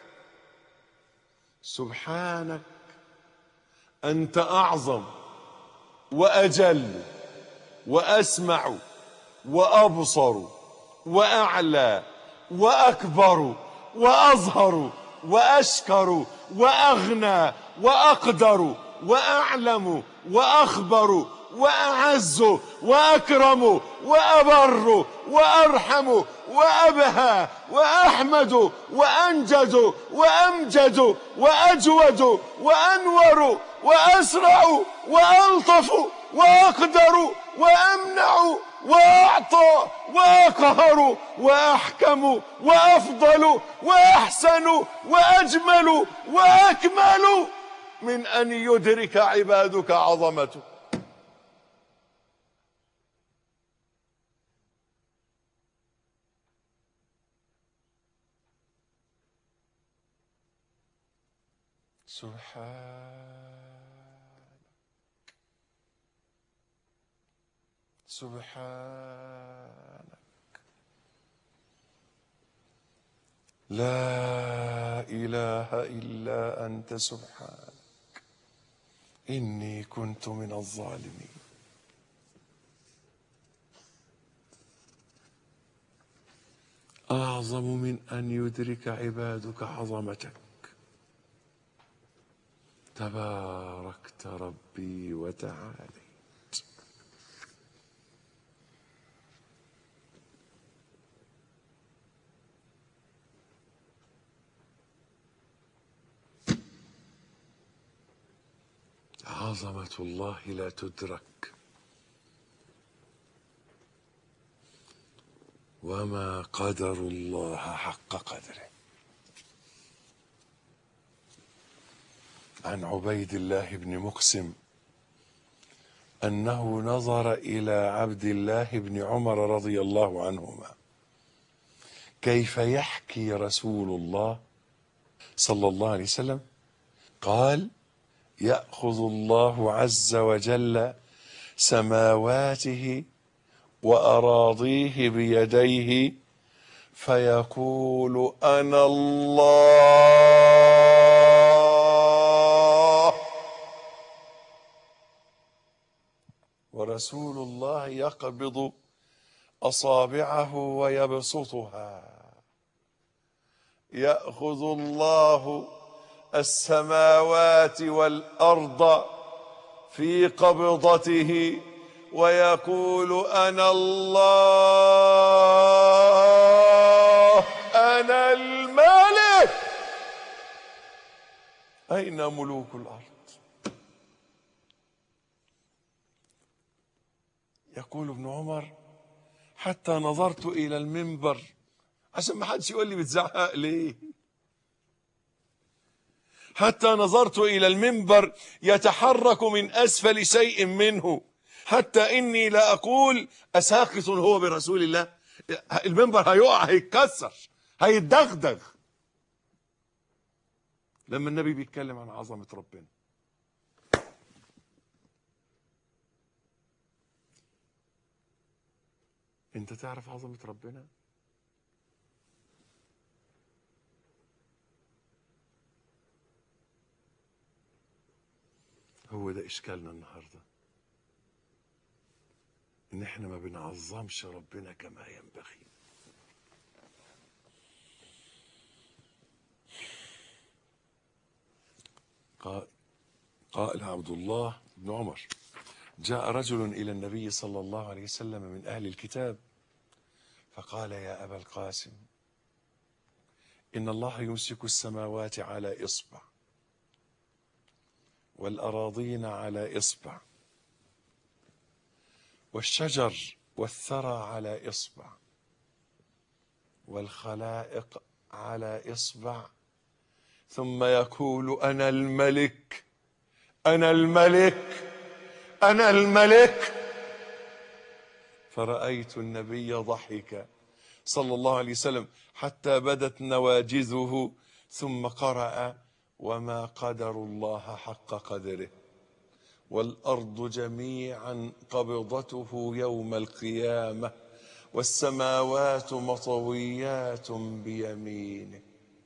سبحانك انت اعظم واجل واسمع وابصر واعلى واكبر واظهر واشكر واغنى واقدر واعلم واخبر واعز واكرم وابر وارحم وابهى واحمد وانجد وامجد واجود وانور واسرع والطف واقدر وامنع واعطى واقهر واحكم وافضل واحسن واجمل واكمل من ان يدرك عبادك عظمته سبحان سبحانك لا اله الا انت سبحانك اني كنت من الظالمين اعظم من ان يدرك عبادك عظمتك تباركت ربي وتعاليت عظمه الله لا تدرك وما قدر الله حق قدره عن عبيد الله بن مقسم انه نظر الى عبد الله بن عمر رضي الله عنهما كيف يحكي رسول الله صلى الله عليه وسلم قال ياخذ الله عز وجل سماواته واراضيه بيديه فيقول انا الله ورسول الله يقبض اصابعه ويبسطها ياخذ الله السماوات والارض في قبضته ويقول انا الله انا الملك اين ملوك الارض يقول ابن عمر حتى نظرت الى المنبر عشان ما حدش يقول لي بتزعق ليه حتى نظرت الى المنبر يتحرك من اسفل شيء منه حتى اني لا اقول اساقط هو برسول الله المنبر هيقع هيتكسر هيتدغدغ لما النبي بيتكلم عن عظمه ربنا انت تعرف عظمه ربنا هو ده اشكالنا النهارده ان احنا ما بنعظمش ربنا كما ينبغي قال قال عبد الله بن عمر جاء رجل الى النبي صلى الله عليه وسلم من اهل الكتاب فقال يا ابا القاسم ان الله يمسك السماوات على اصبع والاراضين على اصبع والشجر والثرى على اصبع والخلائق على اصبع ثم يقول انا الملك انا الملك انا الملك فرايت النبي ضحك صلى الله عليه وسلم حتى بدت نواجذه ثم قرأ وما قدر الله حق قدره والارض جميعا قبضته يوم القيامه والسماوات مطويات بيمينه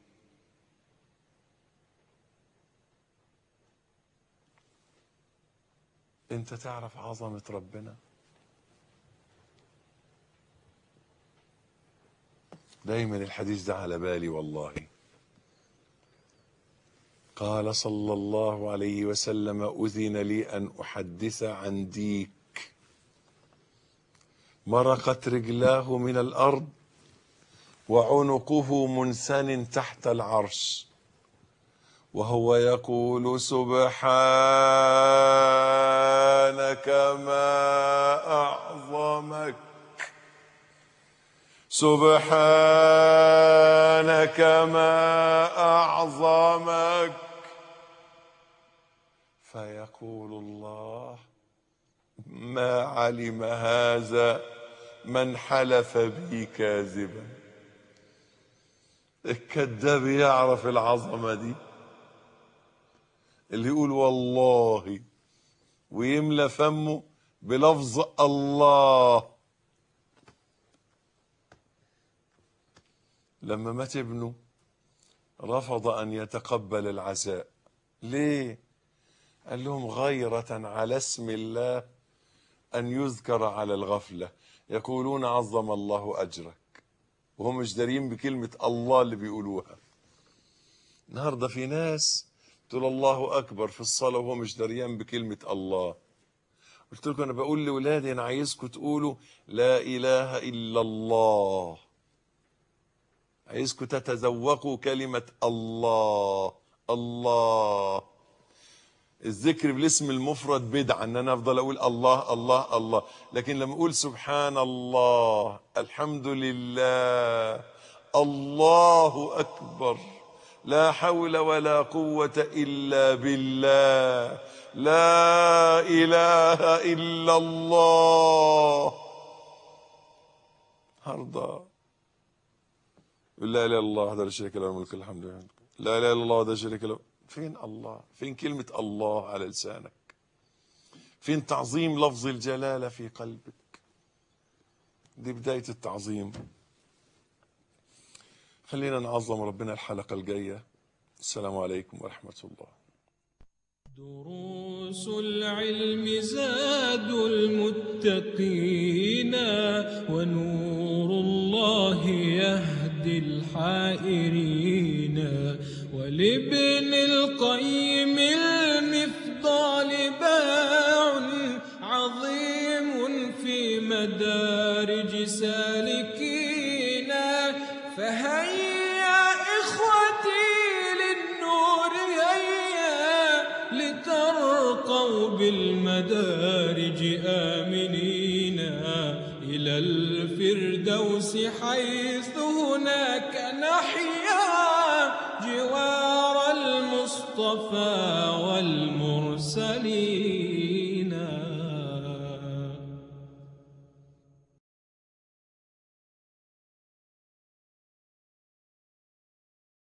انت تعرف عظمه ربنا دايما الحديث ده على بالي والله قال صلى الله عليه وسلم اذن لي ان احدث عن ديك مرقت رجلاه من الارض وعنقه منثن تحت العرش وهو يقول سبحانك ما اعظمك سبحانك ما اعظمك فيقول الله ما علم هذا من حلف بي كاذبا الكذاب يعرف العظمه دي اللي يقول والله ويملى فمه بلفظ الله لما مات ابنه رفض أن يتقبل العزاء ليه قال لهم غيرة على اسم الله أن يذكر على الغفلة يقولون عظم الله أجرك وهم مش دارين بكلمة الله اللي بيقولوها النهاردة في ناس تقول الله أكبر في الصلاة وهو مش دريان بكلمة الله قلت لكم أنا بقول لأولادي أنا عايزكم تقولوا لا إله إلا الله عايزكم تتذوقوا كلمة الله الله الذكر بالاسم المفرد بدعة ان انا افضل اقول الله الله الله لكن لما اقول سبحان الله الحمد لله الله اكبر لا حول ولا قوة الا بالله لا اله الا الله هرضى يقول لا اله الا الله وحده لا شريك له له الملك الحمد لله لا اله الا الله وحده لا شريك له فين الله فين كلمة الله على لسانك فين تعظيم لفظ الجلالة في قلبك دي بداية التعظيم خلينا نعظم ربنا الحلقة الجاية السلام عليكم ورحمة الله دروس العلم زاد المتقين ونور الله يهدي الحائرين ولابن القيم المفضال باع عظيم في مدارج سالكين فهيا إخوتي للنور هيا لترقوا بالمدارج آمنين إلى الفردوس حيث هناك نحيا جوار المصطفى والمرسلين